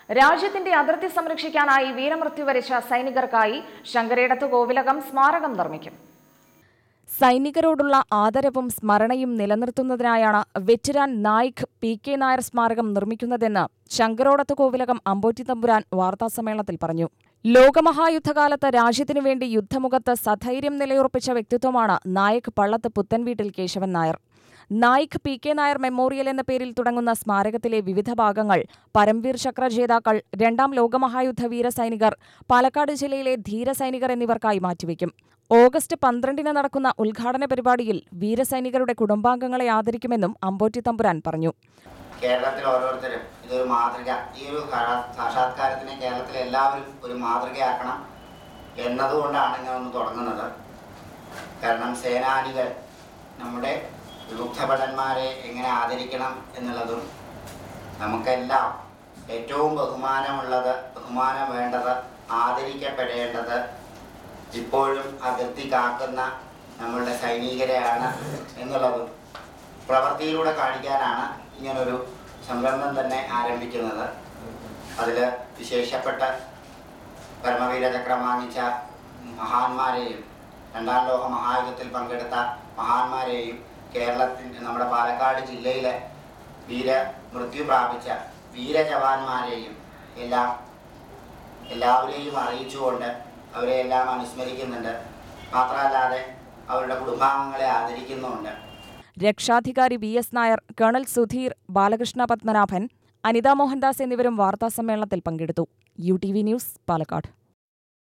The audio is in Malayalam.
രാജ്യത്തിന്റെ അതിർത്തി സംരക്ഷിക്കാനായി വീരമൃത്യു വരിച്ച സൈനികർക്കായി ശങ്കരേടത്ത് കോവിലകം സ്മാരകം നിർമ്മിക്കും സൈനികരോടുള്ള ആദരവും സ്മരണയും നിലനിർത്തുന്നതിനായാണ് veteran Naik P K Nair സ്മാരകം നിർമ്മിക്കുന്നതെന്ന് ശങ്കരോടത്ത് കോവിലകം അമ്പോറ്റി തമ്പുരാൻ വാർത്താസമ്മേളനത്തിൽ പറഞ്ഞു ലോകമഹായുദ്ധകാലത്ത് രാജ്യത്തിനു വേണ്ടി യുദ്ധമുഖത്ത് സധൈര്യം നിലയുറപ്പിച്ച വ്യക്തിത്വമാണ് Naik Pallath Puthenveettil Kesavan Nair Naik P K Nair memorial എന്ന പേരിൽ തുടങ്ങുന്ന സ്മാരകത്തിലെ വിവിധ ഭാഗങ്ങൾ പരംവീർ ചക്ര ജേതാക്കൾ രണ്ടാം ലോകമഹായുദ്ധ വീരസൈനികർ പാലക്കാട് ജില്ലയിലെ ധീരസൈനികർ എന്നിവർക്കായി മാറ്റിവെക്കും ഓഗസ്റ്റ് പന്ത്രണ്ടിന് നടക്കുന്ന ഉദ്ഘാടന പരിപാടിയിൽ വീരസൈനികരുടെ കുടുംബാംഗങ്ങളെ ആദരിക്കുമെന്നും അമ്പോറ്റി തമ്പുരാൻ പറഞ്ഞു കേരളത്തിൽ ഓരോരുത്തരും ഇതൊരു മാതൃക ഈ ഒരു സാക്ഷാ- സാക്ഷാത്കാരത്തിനെ കേരളത്തിലെ എല്ലാവരും ഒരു മാതൃകയാക്കണം എന്നതുകൊണ്ടാണ് ഇങ്ങനെ ഒന്ന് തുടങ്ങുന്നത് കാരണം സേനാനികൾ നമ്മുടെ വിമുക്തഭടന്മാരെ എങ്ങനെ ആദരിക്കണം എന്നുള്ളതും നമുക്കെല്ലാം ഏറ്റവും ബഹുമാനമുള്ളത് ബഹുമാനം വേണ്ടത് ആദരിക്കപ്പെടേണ്ടത് ഇപ്പോഴും അതിർത്തി കാക്കുന്ന നമ്മളുടെ സൈനികരെയാണ് എന്നുള്ളതും പ്രവൃത്തിയിലൂടെ കാണിക്കാനാണ് ഇങ്ങനൊരു സംരംഭം തന്നെ ആരംഭിക്കുന്നത് അതിൽ വിശേഷപ്പെട്ട പരമവീര ചക്രം വാങ്ങിച്ച മഹാന്മാരെയും രണ്ടാം ലോക മഹായുദ്ധത്തിൽ പങ്കെടുത്ത മഹാന്മാരെയും കേരളത്തിൻ്റെ നമ്മുടെ പാലക്കാട് ജില്ലയിലെ വീര മൃത്യു പ്രാപിച്ച വീരജവാന്മാരെയും എല്ലാം എല്ലാവരെയും അറിയിച്ചുകൊണ്ട് അവരെ എല്ലാം അനുസ്മരിക്കുന്നുണ്ട് മാത്രമല്ലാതെ അവരുടെ കുടുംബാംഗങ്ങളെ ആദരിക്കുന്നുമുണ്ട് രക്ഷാധികാരി V S Nair colonel Sudheer Balakrishna Padmanabhan Anitha Mohandas എന്നിവരും വാർത്താസമ്മേളനത്തിൽ പങ്കെടുത്തു U T V news Palakkad